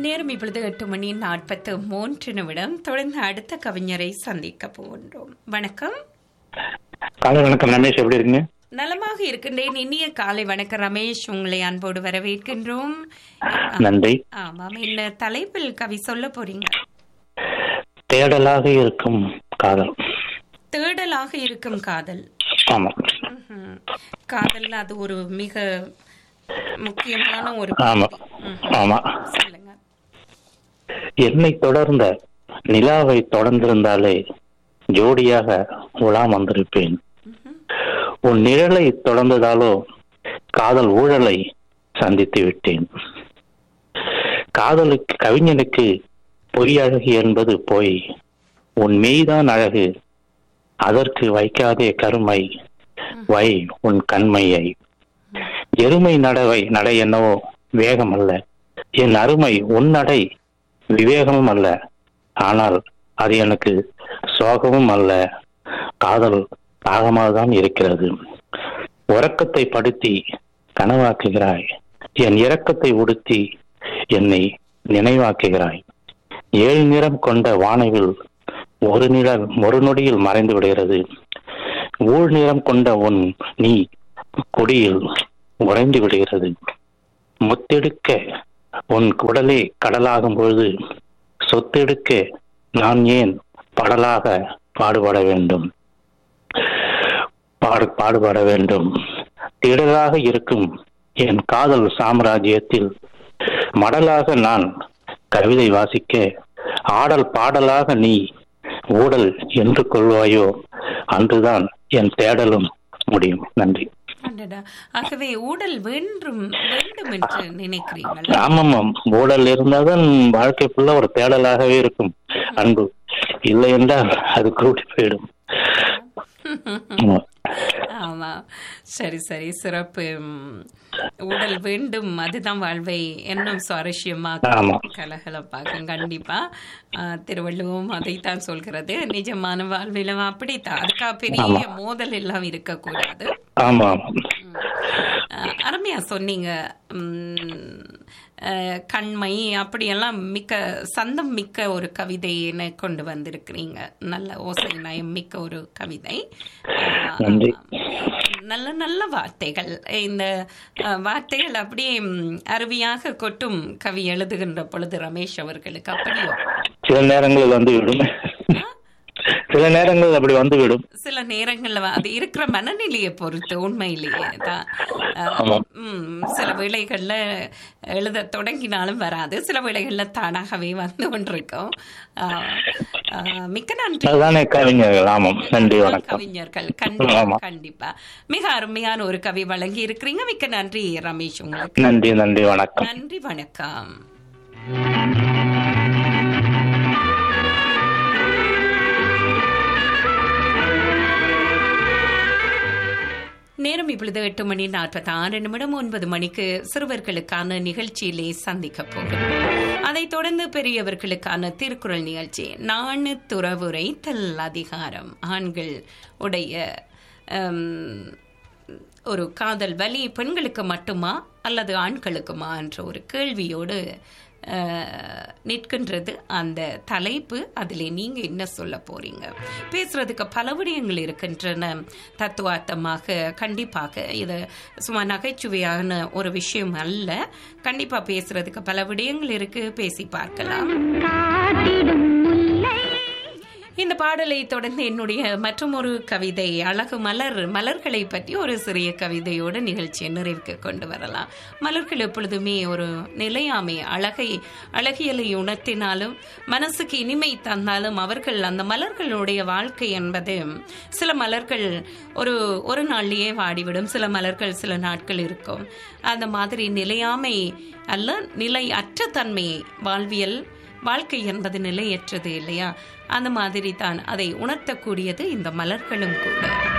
நேரம் இப்பொழுது எட்டு மணி நாற்பத்து மூன்று நிமிடம் தொடர்ந்து அடுத்த கவிஞரை சந்திக்க போகின்றோம் வணக்கம் காலை வணக்கம் ரமேஷ் எப்படி இருக்கீங்க நலமாக இருக்கின்றேன் இனிய காலை வணக்கம் ரமேஷ் உங்களை அன்போடு வரவேற்கின்றோம் நன்றி ஆமாம் என்ன தலைப்பில் கவி சொல்ல போறீங்க தேடலாக இருக்கும் காதல் தேடலாக இருக்கும் காதல் ஆமா ம்ஹும். காதல் அது ஒரு மிக முக்கியமான ஒரு ஆமா ம்ஹும். ஆமா சொல்லுங்க என்னை தொடர்ந்த நிலாவை தொடர்ந்திருந்தாலே ஜோடியாக உலாம் வந்திருப்பேன் ம்ஹும். உன் நிழலை தொடர்ந்ததாலோ காதல் ஊழலை சந்தித்து விட்டேன் காதலுக்கு கவிஞனுக்கு பொய்யழகு என்பது போய் உன் மெய்தான் அழகு அதற்கு வைக்காதே கருமை வை உன் கண்மையை எருமை நடவை நடை என்னவோ வேகம் அல்ல என் அருமை உன் நடை விவேகமும் அல்ல ஆனால் அது எனக்கு சோகமும் அல்ல காதல் தாகமாகத்தான் இருக்கிறது உறக்கத்தை படுத்தி கனவாக்குகிறாய் என் இரக்கத்தை உடுத்தி என்னை நினைவாக்குகிறாய் ஏழு நிறம் கொண்ட வானவில் ஒரு நிழல் ஒரு நொடியில் மறைந்து விடுகிறது ஊழ் நிறம் கொண்ட உன் நீ கொடியில் உறைந்து விடுகிறது முத்தெடுக்க உன் உடலே கடலாகும் பொழுது சொத்தெடுக்க நான் ஏன் படலாக பாடுபட வேண்டும் பாடு பாடுபட வேண்டும் திடலாக இருக்கும் என் காதல் சாம்ராஜ்யத்தில் மடலாக நான் கவிதை வாசிக்க ஆடல் பாடலாக நீ ஊடல் என்று கொள்வாயோ அன்றுதான் என் தேடலும் முடியும் நன்றி அடடா. ஆகவே ஊடல் வேண்டும் வேண்டும் என்று நினைக்கிறீர்கள் ஆமாம் ஊழல் இருந்தால்தான் வாழ்க்கை ஃபுல்லா ஒரு தேடலாகவே இருக்கும் அன்பு இல்லை என்றால் அது கூட்டி போயிடும் ஆமா. ஆமா சரி சரி சிறப்பு ம், ஊடல் வேண்டும் அதுதான் வாழ்வை இன்னும் சுவாரஸ்யமாக ஆமா. கலகலப்பாக்கும் கண்டிப்பா ஆ, திருவள்ளுவம் அதைத்தான் சொல்கிறது நிஜமான வாழ்விலும் அப்படித்தான் அதுக்கா பெரிய மோதல் எல்லாம் இருக்கக்கூடாது ஆமா ஆமா அஹ் அருமையா சொன்னீங்க உம், அஹ் கண்மை அப்படியெல்லாம் மிக்க சந்தம் மிக்க ஒரு கவிதையினை கொண்டு வந்திருக்கிறீங்க நல்ல ஓசை நயம் மிக்க ஒரு கவிதை அஹ் நன்றி. நல்ல நல்ல வார்த்தைகள் இந்த அஹ், வார்த்தைகள் அப்படியே உம், அருவியாக கொட்டும் கவி எழுதுகின்ற பொழுது ரமேஷ் அவர்களுக்கு அப்படியோ சில நேரங்களில் வந்து விடும் சில நேரங்கள் அப்படி வந்து விடும் சில நேரங்கள்ல வ- அது இருக்கிற மனநிலையை பொறுத்து உண்மையிலேயே தான் அஹ், ஆமாம். ம், சில வேளைகள்ல எழுத தொடங்கினாலும் வராது சில வேளைகள்ல தானாகவே வந்து கொண்டிருக்கும் அஹ், அஹ், மிக்க நன்றி அதுதானே கவிஞர்கள் ஆமாம் நன்றி வணக்கம் கவிஞர்கள் கண்டிப்பா ஆமா. கண்டிப்பா மிக அருமையான ஒரு கவி வழங்கி இருக்கிறீங்க மிக்க நன்றி ரமேஷ் உங்களுக்கு நன்றி நன்றி வணக்கம் நன்றி வணக்கம் நேரம் இப்பொழுது எட்டு மணி நாற்பத்தி ஆறு நிமிடம் ஒன்பது மணிக்கு சிறுவர்களுக்கான நிகழ்ச்சியிலே சந்திக்க போகிறோம் அதைத் தொடர்ந்து பெரியவர்களுக்கான திருக்குறள் நிகழ்ச்சி நாணு துறவுரை தல் அதிகாரம் ஆண்கள் உடைய ஹம், ஒரு காதல் வலி பெண்களுக்கு மட்டுமா அல்லது ஆண்களுக்குமா என்ற ஒரு கேள்வியோடு அஹ், நிற்கின்றது அந்த தலைப்பு அதில் நீங்க என்ன சொல்ல போறீங்க பேசுறதுக்கு பல விடயங்கள் இருக்கின்றன தத்துவார்த்தமாக கண்டிப்பாக இது சும்மா நகைச்சுவையான ஒரு விஷயம் அல்ல கண்டிப்பா பேசுறதுக்கு பல விடயங்கள் இருக்கு பேசி பார்க்கலாம் இந்த பாடலை தொடர்ந்து என்னுடைய மற்றும் ஒரு கவிதை அழகு மலர் மலர்களை பற்றி ஒரு சிறிய கவிதையோடு நிகழ்ச்சியை நிறைவுக்கு கொண்டு வரலாம் மலர்கள் எப்பொழுதுமே ஒரு நிலையாமை அழகை அழகியலை உணர்த்தினாலும் மனசுக்கு இனிமை தந்தாலும் அவர்கள் அந்த மலர்களுடைய வாழ்க்கை என்பது சில மலர்கள் ஒரு ஒரு நாள்லயே வாடிவிடும் சில மலர்கள் சில நாட்கள் இருக்கும் அந்த மாதிரி நிலையாமை அல்ல நிலை அற்ற தன்மை வாழ்வியல் வாழ்க்கை என்பது நிலையற்றது இல்லையா அந்த மாதிரி தான் அதை உணர்த்தக்கூடியது இந்த மலர்களும் கூட